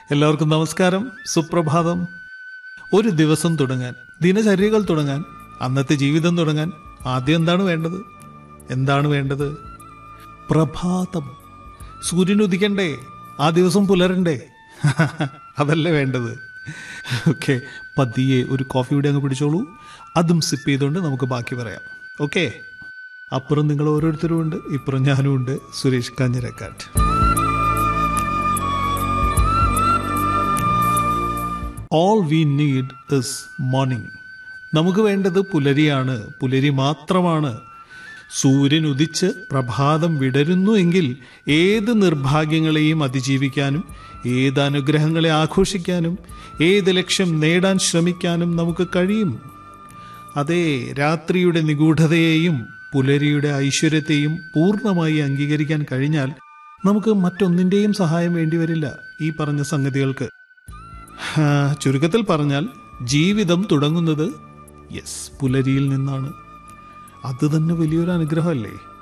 എല്ലാവർക്കും നമസ്കാരം സുപ്രഭാതം ഒരു ദിവസം തുടങ്ങാൻ ദിനചര്യകൾ തുടങ്ങാൻ അന്നത്തെ ജീവിതം തുടങ്ങാൻ ആദ്യം എന്താണ് വേണ്ടത് എന്താണ് വേണ്ടത് പ്രഭാതം സൂര്യൻ ഉദിക്കണ്ടേ ആ ദിവസം പുലരണ്ടേ അതല്ലേ വേണ്ടത് ഓക്കെ പതിയെ ഒരു കോഫി കൂടി അങ്ങ് പിടിച്ചോളൂ അതും സിപ്പ് ചെയ്തുകൊണ്ട് നമുക്ക് ബാക്കി പറയാം ഓക്കെ അപ്പുറം നിങ്ങൾ ഓരോരുത്തരും ഉണ്ട് ഇപ്പുറം ഞാനും ഉണ്ട് Suresh Kanjirakkattu all we need is morning നമുക്ക് വേണ്ടത് പുലരിയാണ് പുലരി മാത്രമാണ് സൂര്യൻ ഉദിച്ച് പ്രഭാതം വിടരുന്നു എങ്കിൽ ഏത് നിർഭാഗ്യങ്ങളെയും അതിജീവിക്കാനും ഏത് അനുഗ്രഹങ്ങളെ ആഘോഷിക്കാനും ഏത് ലക്ഷ്യം നേടാൻ ശ്രമിക്കാനും നമുക്ക് കഴിയും അതേ രാത്രിയുടെ നിഗൂഢതയെയും പുലരിയുടെ ഐശ്വര്യത്തെയും പൂർണ്ണമായി അംഗീകരിക്കാൻ കഴിഞ്ഞാൽ നമുക്ക് മറ്റൊന്നിൻ്റെയും സഹായം വേണ്ടിവരില്ല ഈ പറഞ്ഞ സംഗതികൾക്ക് ഹാ, ചുരുക്കത്തിൽ പറഞ്ഞാൽ ജീവിതം തുടങ്ങുന്നത് യെസ് പുലരിയിൽ നിന്നാണ് അത് തന്നെ വലിയൊരു അനുഗ്രഹമല്ലേ